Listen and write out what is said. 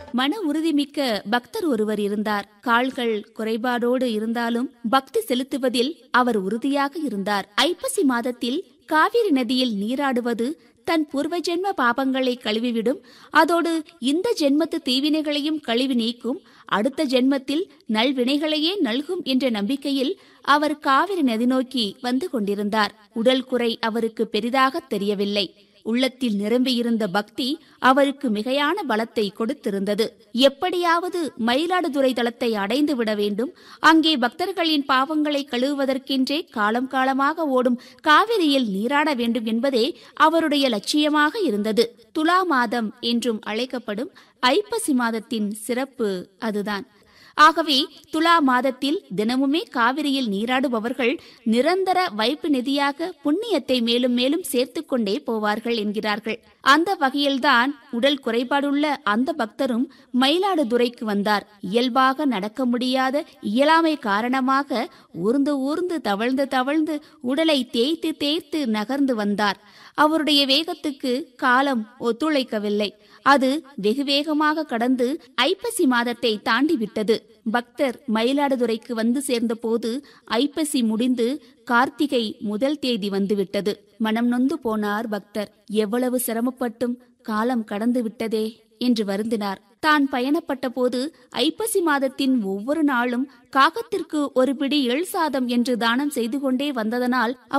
மன உறுதிமிக்க பக்தர் ஒருவர் இருந்தார் கால்கள் குறைபாடோடு இருந்தாலும் பக்தி செலுத்துவதில் அவர் உறுதியாக இருந்தார் ஐப்பசி மாதத்தில் காவிரி நதியில் நீராடுவது தன் பூர்வ ஜென்ம பாபங்களை கழுவிவிடும் அதோடு இந்த ஜென்மத்து தீவினைகளையும் கழுவி நீக்கும் அடுத்த ஜென்மத்தில் நல்வினைகளையே நல்கும் என்ற நம்பிக்கையில் அவர் காவிரி நதி நோக்கி வந்து கொண்டிருந்தார் உடல் குறை அவருக்கு பெரிதாக தெரியவில்லை உள்ளத்தில் நிரம்பியிருந்த பக்தி அவருக்கு மிகையான பலத்தை கொடுத்திருந்தது எப்படியாவது மயிலாடுதுறை தளத்தை அடைந்து விட வேண்டும் அங்கே பக்தர்களின் பாவங்களை கழுவுவதற்கென்றே காலம் காலமாக ஓடும் காவிரியில் நீராட வேண்டும் என்பதே அவருடைய லட்சியமாக இருந்தது துலா மாதம் என்றும் அழைக்கப்படும் ஐப்பசி மாதத்தின் சிறப்பு அதுதான் ஆகவே துலா மாதத்தில் தினமுமே காவிரியில் நீராடுபவர்கள் நிரந்தர வைப்பு நிதியாக புண்ணியத்தை மேலும் மேலும் சேர்த்து கொண்டே போவார்கள் என்கிறார்கள் அந்த வகையில்தான் உடல் குறைபாடுள்ள அந்த பக்தரும் மயிலாடுதுறைக்கு வந்தார் இயல்பாக நடக்க முடியாத இயலாமை காரணமாக ஊர்ந்து ஊர்ந்து தவழ்ந்து தவழ்ந்து உடலை தேய்த்து தேய்த்து நகர்ந்து வந்தார் அவருடைய வேகத்துக்கு காலம் ஒத்துழைக்கவில்லை அது வெகு வேகமாக கடந்து ஐப்பசி மாதத்தை தாண்டி விட்டது பக்தர் மயிலாடுதுறைக்கு வந்து சேர்ந்தபோது ஐப்பசி முடிந்து கார்த்திகை முதல் தேதி வந்துவிட்டது மனம் நொந்து போனார் பக்தர் எவ்வளவு சிரமப்பட்டும் காலம் கடந்து விட்டதே என்று வருந்தினார் தான் பயணப்பட்ட போது ஐப்பசி மாதத்தின் ஒவ்வொரு நாளும் காகத்திற்கு ஒரு பிடி எள் சாதம் என்று தானம் செய்து கொண்டே வந்ததனால்